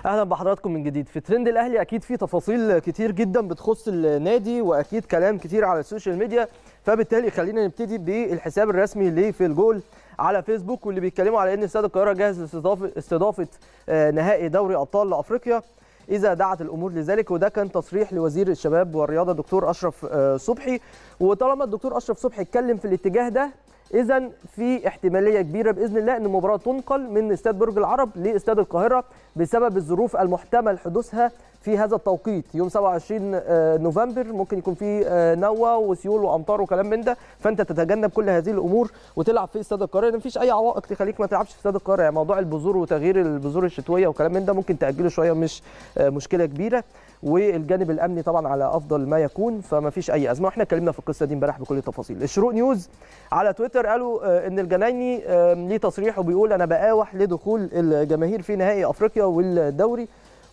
اهلا بحضراتكم من جديد في ترند الاهلي اكيد في تفاصيل كتير جدا بتخص النادي واكيد كلام كتير على السوشيال ميديا فبالتالي خلينا نبتدي بالحساب الرسمي لفي الجول على فيسبوك واللي بيتكلموا على ان استاد القاهره جاهز لاستضافه استضافه نهائي دوري ابطال افريقيا اذا دعت الامور لذلك وده كان تصريح لوزير الشباب والرياضه دكتور اشرف صبحي وطالما الدكتور اشرف صبحي اتكلم في الاتجاه ده اذا في احتماليه كبيره باذن الله ان المباراه تنقل من استاد برج العرب لاستاد القاهره بسبب الظروف المحتمل حدوثها في هذا التوقيت يوم 27 نوفمبر ممكن يكون في نوى وسيول وامطار وكلام من ده فانت تتجنب كل هذه الامور وتلعب في استاد القاهره لان مفيش اي عوائق تخليك ما تلعبش في استاد القاهره يعني موضوع البذور وتغيير البذور الشتويه وكلام من ده ممكن تاجله شويه مش مشكله كبيره والجانب الامني طبعا على افضل ما يكون فما فيش اي ازمه واحنا اتكلمنا في القصه دي امبارح بكل التفاصيل الشروق نيوز على تويتر قالوا ان الجنايني ليه تصريح وبيقول انا بقاوح لدخول الجماهير في نهائي افريقيا والدوري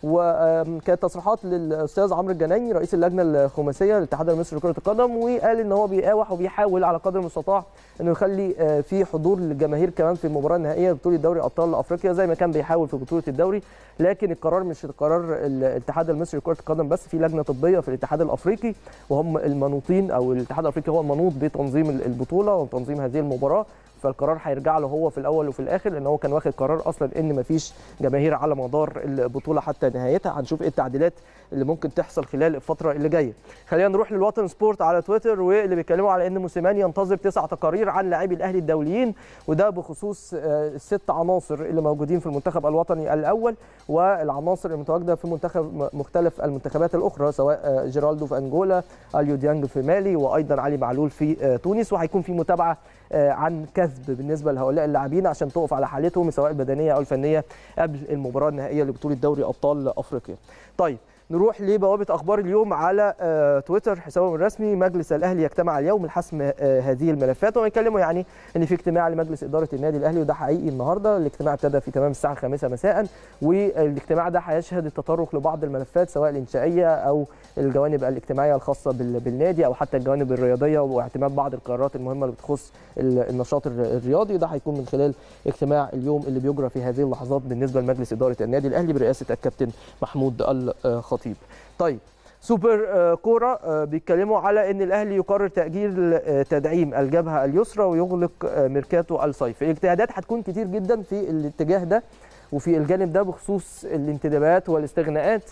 وكانت تصريحات للاستاذ عمرو الجنايني رئيس اللجنه الخماسيه للاتحاد المصري لكره القدم وقال ان هو بيقاوح وبيحاول على قدر المستطاع انه يخلي في حضور للجماهير كمان في المباراه النهائيه بطوله دوري ابطال افريقيا زي ما كان بيحاول في بطوله الدوري لكن القرار مش قرار الاتحاد المصري لكره القدم بس في لجنه طبيه في الاتحاد الافريقي وهم المنوطين او الاتحاد الافريقي هو المنوط بتنظيم البطوله وتنظيم هذه المباراه فالقرار هيرجع له هو في الاول وفي الاخر لان هو كان واخد قرار اصلا ان مفيش جماهير على مدار البطوله حتى نهايتها هنشوف ايه التعديلات اللي ممكن تحصل خلال الفتره اللي جايه خلينا نروح للوطن سبورت على تويتر واللي بيتكلموا على ان موسيماني ينتظر تسع تقارير عن لاعبي الاهلي الدوليين وده بخصوص الست عناصر اللي موجودين في المنتخب الوطني الاول والعناصر المتواجده في منتخب مختلف المنتخبات الاخرى سواء جيرالدو في انجولا اليو ديانج في مالي وايضا علي معلول في تونس وهيكون في متابعه عن كسب بالنسبه لهؤلاء اللاعبين عشان تقف على حالتهم سواء البدنيه او الفنيه قبل المباراه النهائيه لبطوله دوري ابطال افريقيا. طيب نروح لبوابه اخبار اليوم على تويتر حسابهم الرسمي مجلس الاهلي يجتمع اليوم لحسم هذه الملفات ويتكلموا يعني ان في اجتماع لمجلس اداره النادي الاهلي وده حقيقي النهارده الاجتماع ابتدى في تمام الساعه 5 مساء والاجتماع ده هيشهد التطرق لبعض الملفات سواء الانشائيه او الجوانب الاجتماعيه الخاصه بالنادي او حتى الجوانب الرياضيه واعتماد بعض القرارات المهمه اللي بتخص النشاط الرياضي ده هيكون من خلال اجتماع اليوم اللي بيجرى في هذه اللحظات بالنسبه لمجلس اداره النادي الاهلي برئاسه الكابتن محمود الخطيب طيب سوبر كوره بيتكلموا على ان الاهلي يقرر تاجيل تدعيم الجبهه اليسرى ويغلق ميركاتو الصيف الاجتهادات هتكون كتير جدا في الاتجاه ده وفي الجانب ده بخصوص الانتدابات والاستغناءات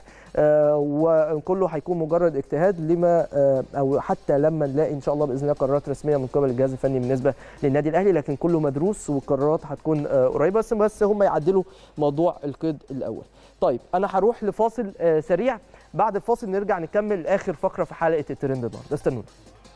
وكله هيكون مجرد اجتهاد لما او حتى لما نلاقي ان شاء الله باذن الله قرارات رسميه من قبل الجهاز الفني بالنسبه للنادي الاهلي لكن كله مدروس والقرارات هتكون قريبه بس بس هم يعدلوا موضوع القيد الاول. طيب انا هروح لفاصل سريع بعد الفاصل نرجع نكمل اخر فقره في حلقه الترند النهارده استنونا.